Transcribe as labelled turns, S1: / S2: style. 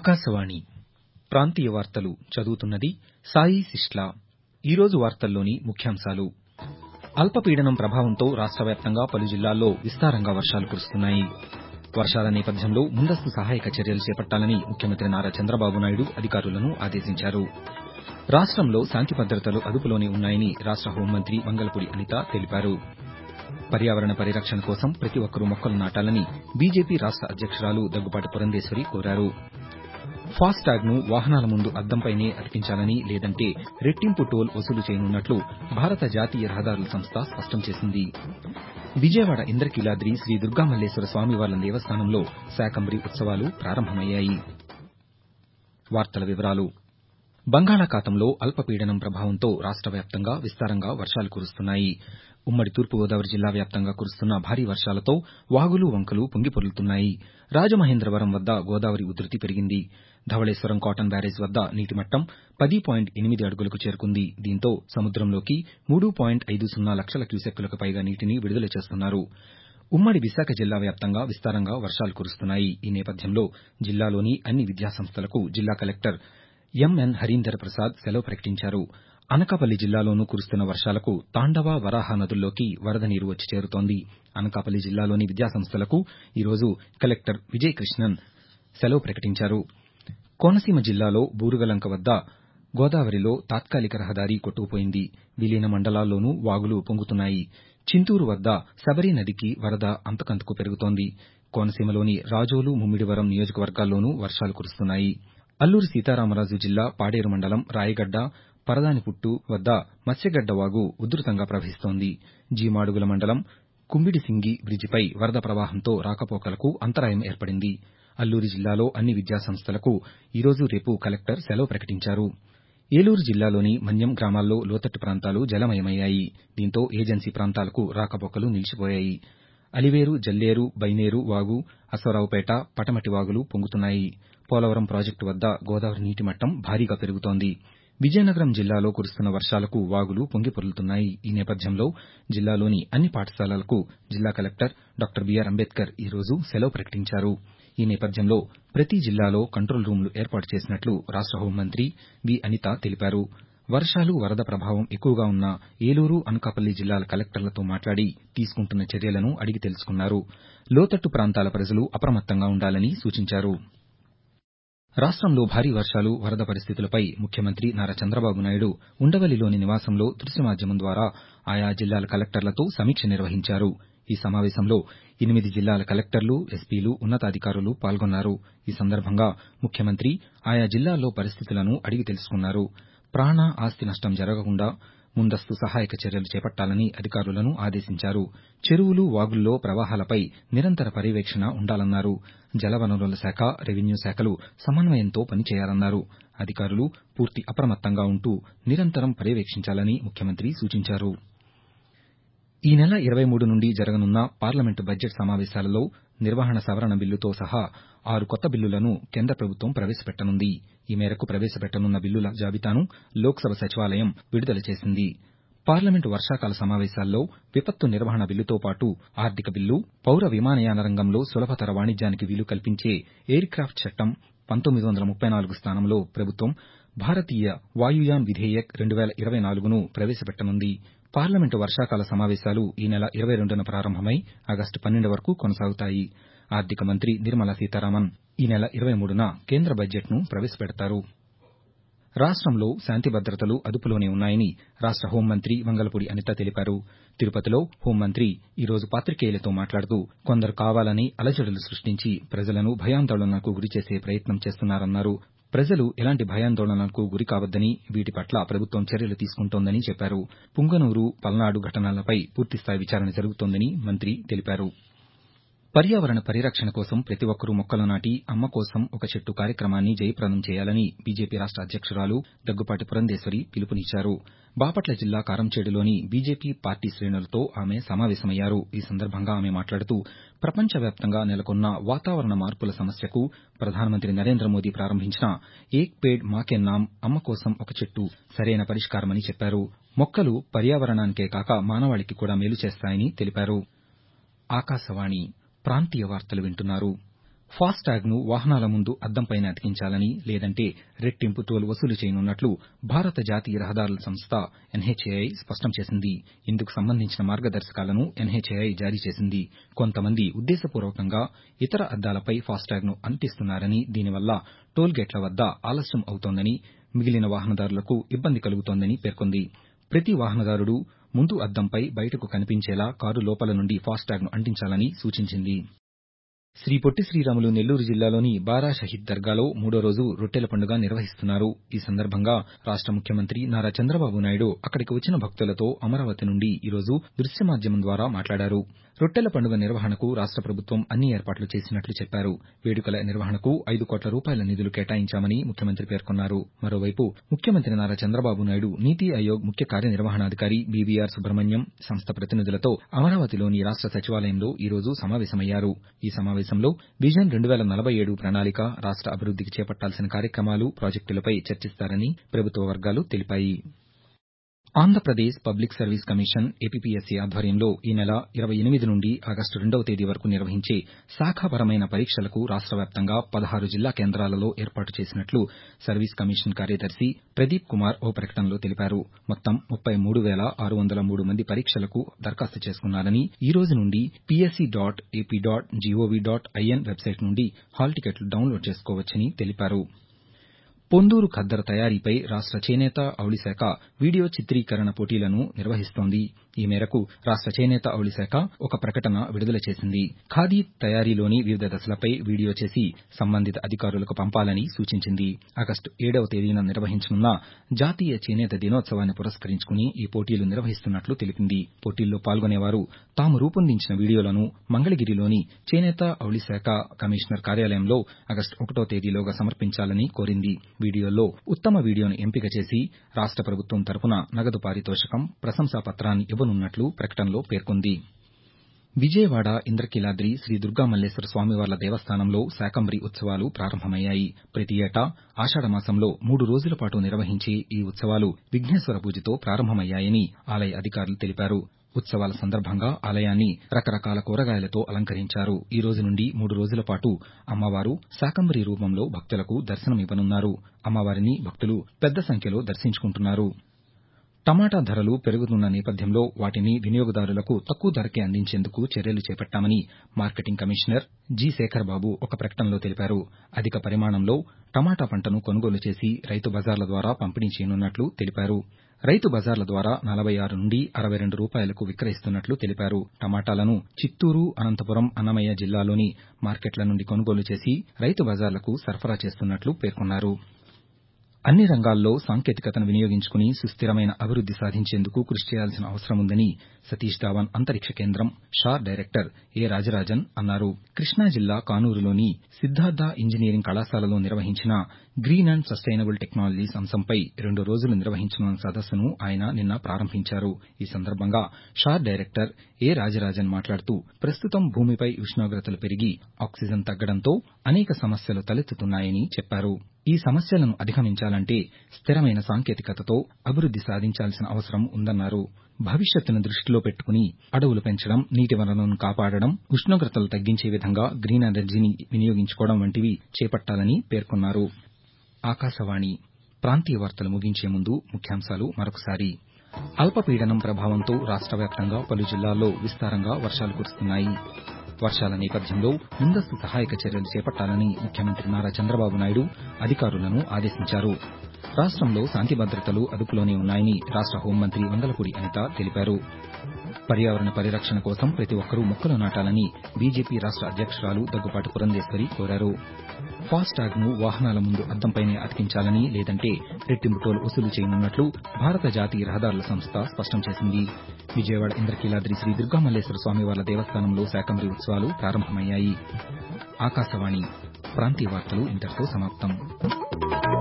S1: ఆకాశవాణి ప్రాంతీయ వార్తలు చదువుతున్నది సాయి సిస్లా ఈరోజు వార్తల్లోని ముఖ్యాంశాలు అల్పపీడనం ప్రభావంతో రాష్ట వ్యాప్తంగా పలు జిల్లాల్లో విస్తారంగా వర్షాలు కురుస్తున్నాయి వర్షాల నేపథ్యంలో ముందస్తు సహాయక చర్యలు చేపట్టాలని ముఖ్యమంత్రి నారా చంద్రబాబు నాయుడు అధికారులను ఆదేశించారు రాష్టంలో శాంతి భద్రతలు అదుపులోనే ఉన్నాయని రాష్ట హోంమంత్రి మంగళపూడి అనిత తెలిపారు పర్యావరణ పరిరక్షణ కోసం ప్రతి ఒక్కరూ మొక్కలు నాటాలని బీజేపీ రాష్ట అధ్యక్షురాలు దగ్గుబాటి పురంధేశ్వరి కోరారు ఫాస్టాగ్ను వాహనాల ముందు అద్దంపైనే అతికించాలని లేదంటే రెట్టింపు టోల్ వసూలు చేయనున్నట్లు భారత జాతీయ రహదారుల సంస్థ స్పష్టం చేసింది విజయవాడ ఇంద్రకీలాద్రి శ్రీ దుర్గామల్లేశ్వర స్వామివార్ల దేవస్థానంలో శాకంబరి ఉత్సవాలు ప్రారంభమయ్యాయి బంగాళాఖాతంలో అల్పపీడనం ప్రభావంతో రాష్ట వ్యాప్తంగా విస్తారంగా వర్షాలు కురుస్తున్నాయి ఉమ్మడి తూర్పుగోదావరి జిల్లా వ్యాప్తంగా కురుస్తున్న భారీ వర్షాలతో వాగులు వంకలు పొంగిపొర్లుతున్నాయి రాజమహేంద్రవరం వద్ద గోదావరి ఉధృతి పెరిగింది ధవళేశ్వరం కాటన్ బ్యారేజ్ వద్ద నీటి మట్టం పది పాయింట్ ఎనిమిది అడుగులకు చేరుకుంది దీంతో సముద్రంలోకి మూడు పాయింట్ ఐదు సున్నా లక్షల క్యూసెక్కులకు పైగా నీటిని విడుదల చేస్తున్నారు ఉమ్మడి విశాఖ జిల్లా వ్యాప్తంగా విస్తారంగా వర్షాలు కురుస్తున్నాయి ఈ నేపథ్యంలో జిల్లాలోని అన్ని విద్యాసంస్థలకు జిల్లా కలెక్టర్ ఎంఎన్ హరీందర్ ప్రసాద్ సెలవు ప్రకటించారు అనకాపల్లి జిల్లాలోనూ కురుస్తున్న వర్షాలకు తాండవ వరాహ నదుల్లోకి వరద నీరు వచ్చి చేరుతోంది అనకాపల్లి జిల్లాలోని విద్యాసంస్థలకు ఈరోజు కలెక్టర్ విజయ్ కృష్ణన్ సెలవు ప్రకటించారు కోనసీమ జిల్లాలో బూరుగలంక వద్ద గోదావరిలో తాత్కాలిక రహదారి కొట్టుకుపోయింది విలీన మండలాల్లోనూ వాగులు పొంగుతున్నాయి చింతూరు వద్ద శబరి నదికి వరద అంతకంతకు పెరుగుతోంది కోనసీమలోని రాజోలు ముమ్మిడివరం నియోజకవర్గాల్లోనూ వర్షాలు కురుస్తున్నాయి అల్లూరి సీతారామరాజు జిల్లా పాడేరు మండలం రాయగడ్డ పరదానిపుట్టు వద్ద మత్స్యగడ్డ వాగు ఉధృతంగా ప్రవహిస్తోంది జీమాడుగుల మండలం కుంబిడిసింగి బ్రిడ్జిపై వరద ప్రవాహంతో రాకపోకలకు అంతరాయం ఏర్పడింది అల్లూరి జిల్లాలో అన్ని విద్యాసంస్థలకు ఈరోజు రేపు కలెక్టర్ సెలవు ప్రకటించారు ఏలూరు జిల్లాలోని మన్యం గ్రామాల్లో లోతట్టు ప్రాంతాలు జలమయమయ్యాయి దీంతో ఏజెన్సీ ప్రాంతాలకు రాకపోకలు నిలిచిపోయాయి అలివేరు జల్లేరు బైనేరు వాగు అశ్వారావుపేట పటమటి వాగులు పొంగుతున్నాయి పోలవరం ప్రాజెక్టు వద్ద గోదావరి నీటి మట్టం భారీగా పెరుగుతోంది విజయనగరం జిల్లాలో కురుస్తున్న వర్షాలకు వాగులు పొంగిపొర్లుతున్నాయి ఈ నేపథ్యంలో జిల్లాలోని అన్ని పాఠశాలలకు జిల్లా కలెక్టర్ డాక్టర్ బీఆర్ అంబేద్కర్ ఈరోజు సెలవు ప్రకటించారు ఈ నేపథ్యంలో ప్రతి జిల్లాలో కంట్రోల్ రూంలు ఏర్పాటు చేసినట్లు రాష్ట హోంమంత్రి వి అనిత తెలిపారు వర్షాలు వరద ప్రభావం ఎక్కువగా ఉన్న ఏలూరు అనకాపల్లి జిల్లాల కలెక్టర్లతో మాట్లాడి తీసుకుంటున్న చర్యలను అడిగి తెలుసుకున్నారు లోతట్టు ప్రాంతాల ప్రజలు అప్రమత్తంగా ఉండాలని సూచించారు రాష్టంలో భారీ వర్షాలు వరద పరిస్థితులపై ముఖ్యమంత్రి నారా చంద్రబాబు నాయుడు ఉండవల్లిలోని నివాసంలో దృశ్య మాధ్యమం ద్వారా ఆయా జిల్లాల కలెక్టర్లతో సమీక్ష నిర్వహించారు ఈ సమావేశంలో ఎనిమిది జిల్లాల కలెక్టర్లు ఎస్పీలు ఉన్నతాధికారులు పాల్గొన్నారు ఈ సందర్భంగా ముఖ్యమంత్రి ఆయా జిల్లాల్లో పరిస్థితులను అడిగి తెలుసుకున్నారు ప్రాణ ఆస్తి నష్టం జరగకుండా ముందస్తు సహాయక చర్యలు చేపట్టాలని అధికారులను ఆదేశించారు చెరువులు వాగుల్లో ప్రవాహాలపై నిరంతర పర్యవేక్షణ ఉండాలన్నారు జలవనరుల శాఖ రెవెన్యూ శాఖలు సమన్వయంతో పనిచేయాలన్నారు అధికారులు పూర్తి అప్రమత్తంగా ఉంటూ నిరంతరం పర్యవేక్షించాలని ముఖ్యమంత్రి సూచించారు ఈ నెల ఇరవై మూడు నుండి జరగనున్న పార్లమెంటు బడ్జెట్ సమావేశాలలో నిర్వహణ సవరణ బిల్లుతో సహా ఆరు కొత్త బిల్లులను కేంద్ర ప్రభుత్వం ప్రవేశపెట్టనుంది ఈ మేరకు ప్రవేశపెట్టనున్న బిల్లుల జాబితాను లోక్సభ సచివాలయం విడుదల చేసింది పార్లమెంటు వర్షాకాల సమావేశాల్లో విపత్తు నిర్వహణ బిల్లుతో పాటు ఆర్థిక బిల్లు పౌర విమానయాన రంగంలో సులభతర వాణిజ్యానికి వీలు కల్పించే ఎయిర్ క్రాఫ్ట్ చట్టం పంతొమ్మిది వందల ముప్పై నాలుగు స్థానంలో ప్రభుత్వం భారతీయ వాయుయాన్ విధేయక్ రెండు వేల ఇరవై నాలుగును ప్రవేశపెట్టనుంది పార్లమెంటు వర్షాకాల సమావేశాలు ఈ నెల ఇరవై రెండున ప్రారంభమై ఆగస్టు పన్నెండు వరకు కొనసాగుతాయి ఆర్థిక మంత్రి నిర్మలా సీతారామన్ ఈ నెల ఇరవై మూడున కేంద్ర బడ్జెట్ను ప్రవేశపెడతారు రాష్టంలో శాంతి భద్రతలు అదుపులోనే ఉన్నాయని రాష్ట హోంమంత్రి మంగళపూడి అనిత తెలిపారు తిరుపతిలో హోంమంత్రి ఈరోజు పాతికేయులతో మాట్లాడుతూ కొందరు కావాలని అలజడులు సృష్టించి ప్రజలను భయాందోళనలకు గురిచేసే ప్రయత్నం చేస్తున్నారన్నారు ప్రజలు ఎలాంటి భయాందోళనలకు గురికావద్దని వీటి పట్ల ప్రభుత్వం చర్యలు తీసుకుంటోందని చెప్పారు పుంగనూరు పల్నాడు ఘటనలపై పూర్తిస్థాయి విచారణ జరుగుతోందని మంత్రి తెలిపారు పర్యావరణ పరిరక్షణ కోసం ప్రతి ఒక్కరూ మొక్కలు నాటి అమ్మ కోసం ఒక చెట్టు కార్యక్రమాన్ని జయప్రదం చేయాలని బీజేపీ రాష్ట అధ్యక్షురాలు దగ్గుపాటి పురంధేశ్వరి పిలుపునిచ్చారు బాపట్ల జిల్లా కారంచేడులోని బీజేపీ పార్టీ శ్రేణులతో ఆమె సమావేశమయ్యారు ఈ సందర్భంగా ఆమె మాట్లాడుతూ ప్రపంచవ్యాప్తంగా నెలకొన్న వాతావరణ మార్పుల సమస్యకు ప్రధానమంత్రి నరేంద్ర మోదీ ప్రారంభించిన ఏక్ పేడ్ మాకే నామ్ అమ్మ కోసం ఒక చెట్టు సరైన పరిష్కారమని చెప్పారు మొక్కలు పర్యావరణానికే కాక మానవాళికి కూడా మేలు చేస్తాయని తెలిపారు ఆకాశవాణి ప్రాంతీయ వార్తలు వింటున్నారు ఫాస్టాగ్ను వాహనాల ముందు అద్దంపైనే అతికించాలని లేదంటే రెట్టింపు టోల్ వసూలు చేయనున్నట్లు భారత జాతీయ రహదారుల సంస్థ ఎన్హెచ్ఏఐ స్పష్టం చేసింది ఇందుకు సంబంధించిన మార్గదర్శకాలను ఎన్హెచ్ఏఐ జారీ చేసింది కొంతమంది ఉద్దేశపూర్వకంగా ఇతర అద్దాలపై ఫాస్టాగ్ను అంటిస్తున్నారని దీనివల్ల టోల్ గేట్ల వద్ద ఆలస్యం అవుతోందని మిగిలిన వాహనదారులకు ఇబ్బంది కలుగుతోందని పేర్కొంది ప్రతి వాహనదారుడు ముందు అద్దంపై బయటకు కనిపించేలా కారు లోపల నుండి ఫాస్టాగ్ను అంటించాలని సూచించింది శ్రీ పొట్టి శ్రీరాములు నెల్లూరు జిల్లాలోని బారా షహీద్ దర్గాలో మూడో రోజు రొట్టెల పండుగ నిర్వహిస్తున్నారు ఈ సందర్భంగా రాష్ట ముఖ్యమంత్రి నారా చంద్రబాబు నాయుడు అక్కడికి వచ్చిన భక్తులతో అమరావతి నుండి ఈరోజు దృశ్య మాధ్యమం ద్వారా మాట్లాడారు రొట్టెల పండుగ నిర్వహణకు రాష్ట ప్రభుత్వం అన్ని ఏర్పాట్లు చేసినట్లు చెప్పారు వేడుకల నిర్వహణకు ఐదు కోట్ల రూపాయల నిధులు కేటాయించామని ముఖ్యమంత్రి పేర్కొన్నారు మరోవైపు ముఖ్యమంత్రి నారా చంద్రబాబు నాయుడు నీతి ఆయోగ్ ముఖ్య కార్యనిర్వహణాధికారి బీవీఆర్ సుబ్రహ్మణ్యం సంస్థ ప్రతినిధులతో అమరావతిలోని రాష్ట సచివాలయంలో ఈరోజు సమావేశమయ్యారు ఈ సమావేశంలో విజన్ రెండు వేల నలభై ఏడు ప్రణాళిక రాష్ట అభివృద్దికి చేపట్టాల్సిన కార్యక్రమాలు ప్రాజెక్టులపై చర్చిస్తారని ప్రభుత్వ వర్గాలు తెలిపాయి Andhra Pradesh public service commission APPSC ఆధ్వర్యంలో ఈ నెల ఇరవై ఎనిమిది నుండి ఆగస్టు రెండవ తేదీ వరకు నిర్వహించే శాఖాపరమైన పరీక్షలకు రాష్ట వ్యాప్తంగా పదహారు జిల్లా కేంద్రాలలో ఏర్పాటు చేసినట్లు సర్వీస్ కమిషన్ కార్యదర్శి ప్రదీప్ కుమార్ ఓ ప్రకటనలో తెలిపారు మొత్తం ముప్పై మూడు వేల ఆరు వందల మూడు మంది పరీక్షలకు దరఖాస్తు చేసుకున్నారని ఈ రోజు నుండి PSC dot AP dot GOV dot IN website నుండి హాల్ టికెట్లు డౌన్లోడ్ చేసుకోవచ్చని తెలిపారు పొందూరు ఖద్దరు తయారీపై రాష్ట చేనేత ఔళి శాఖ వీడియో చిత్రీకరణ పోటీలను నిర్వహిస్తోంది ఈ మేరకు రాష్ట చేనేత ఔళి శాఖ ఒక ప్రకటన విడుదల చేసింది ఖాదీ తయారీలోని వివిధ దశలపై వీడియో చేసి సంబంధిత అధికారులకు పంపాలని సూచించింది ఆగస్టు ఏడవ తేదీన నిర్వహించనున్న జాతీయ చేనేత దినోత్సవాన్ని పురస్కరించుకుని ఈ పోటీలు నిర్వహిస్తున్నట్లు తెలిపింది పోటీల్లో పాల్గొనేవారు తాము రూపొందించిన వీడియోలను మంగళగిరిలోని చేనేత ఔళి శాఖ కమిషనర్ కార్యాలయంలో ఆగస్టు ఒకటో తేదీలోగా సమర్పించాలని కోరింది వీడియోల్లో ఉత్తమ వీడియోను ఎంపిక చేసి రాష్ట ప్రభుత్వం తరపున నగదు పారితోషికం ప్రశంసా పత్రాన్ని ఇవ్వనున్నట్లు ప్రకటనలో పేర్కొంది విజయవాడ ఇంద్రకీలాద్రి శ్రీ దుర్గామల్లేశ్వర స్వామివార్ల దేవస్థానంలో శాకంబరి ఉత్సవాలు ప్రారంభమయ్యాయి ప్రతి ఏటా ఆషాఢమాసంలో మూడు రోజుల పాటు నిర్వహించే ఈ ఉత్సవాలు విఘ్నేశ్వర పూజతో ప్రారంభమయ్యాయని ఆలయ అధికారులు తెలిపారు ఉత్సవాల సందర్భంగా ఆలయాన్ని రకరకాల కూరగాయలతో అలంకరించారు ఈ రోజు నుండి మూడు రోజుల పాటు అమ్మవారు శాకంబరి రూపంలో భక్తులకు దర్శనమివ్వనున్నారు అమ్మవారిని భక్తులు పెద్ద సంఖ్యలో దర్శించుకుంటున్నారు టమాటా ధరలు పెరుగుతున్న నేపథ్యంలో వాటిని వినియోగదారులకు తక్కువ ధరకే అందించేందుకు చర్యలు చేపట్టామని marketing commissioner G Sekhar Babu ఒక ప్రకటనలో తెలిపారు అధిక పరిమాణంలో టమాటా పంటను కొనుగోలు చేసి రైతు బజార్ల ద్వారా పంపిణీ చేయనున్నట్లు తెలిపారు రైతు బజార్ల ద్వారా నలభై ఆరు నుండి అరవై రెండు రూపాయలకు విక్రయిస్తున్నట్లు తెలిపారు టమాటాలను చిత్తూరు అనంతపురం అన్నమయ్య జిల్లాలోని మార్కెట్ల నుండి కొనుగోలు చేసి రైతు బజార్లకు సరఫరా చేస్తున్నట్లు పేర్కొన్నారు అన్ని రంగాల్లో సాంకేతికతను వినియోగించుకుని సుస్థిరమైన అభివృద్ది సాధించేందుకు కృషి చేయాల్సిన అవసరం ఉందని సతీష్ ధావన్ అంతరిక్ష కేంద్రం షార్ డైరెక్టర్ ఏ రాజరాజన్ అన్నారు కృష్ణా జిల్లా కానూరులోని సిద్ధార్థ ఇంజనీరింగ్ కళాశాలలో నిర్వహించిన గ్రీన్ అండ్ సస్టైనబుల్ టెక్నాలజీస్ అంశంపై రెండు రోజులు నిర్వహించనున్న సదస్సును ఆయన నిన్న ప్రారంభించారు ఈ సందర్భంగా షార్ డైరెక్టర్ ఏ రాజరాజన్ మాట్లాడుతూ ప్రస్తుతం భూమిపై ఉష్ణోగ్రతలు పెరిగి ఆక్సిజన్ తగ్గడంతో అనేక సమస్యలు తలెత్తుతున్నాయని చెప్పారు ఈ సమస్యలను అధిగమించాలంటే స్థిరమైన సాంకేతికతతో అభివృద్ది సాధించాల్సిన అవసరం ఉందన్నారు భవిష్యత్తును దృష్టిలో పెట్టుకుని అడవులు పెంచడం నీటి వనరులను కాపాడడం ఉష్ణోగ్రతలు తగ్గించే విధంగా గ్రీన్ ఎనర్జీని వినియోగించుకోవడం వంటివి చేపట్టాలని పేర్కొన్నారు ఆకాశవాణి ప్రాంతీయ వార్తలు ముగించే ముందు ముఖ్యాంశాలు మరొకసారి అల్పపీడనం ప్రభావంతో రాష్ట వ్యాప్తంగా పలు జిల్లాల్లో విస్తారంగా వర్షాలు కురుస్తున్నాయి వర్షాల నేపథ్యంలో ముందస్తు సహాయక చర్యలు చేపట్టాలని ముఖ్యమంత్రి నారా చంద్రబాబు నాయుడు అధికారులను ఆదేశించారు రాష్టంలో శాంతి భద్రతలు అదుపులోనే ఉన్నాయని రాష్ట హోంమంత్రి వంగలపూడి అనిత తెలిపారు పర్యావరణ పరిరక్షణ కోసం ప్రతి ఒక్కరూ మొక్కలు నాటాలని బీజేపీ రాష్ట అధ్యక్షురాలు దగ్గుపాటి పురంధేశ్వరి కోరారు ఫాస్టాగ్ ను వాహనాల ముందు అద్దంపైనే అతికించాలని లేదంటే రెట్టింపు టోల్ వసూలు చేయనున్నట్లు భారత జాతీయ రహదారుల సంస్థ స్పష్టం చేసింది విజయవాడ ఇంద్రకీలాద్రి శ్రీ దుర్గామల్లేశ్వర స్వామివార్ల దేవస్థానంలో శాకంబరి ఉత్సవాలు ప్రారంభమయ్యాయి ఆకాశవాణి ప్రాంతీయ వార్తలు ఇంతటితో సమాప్తం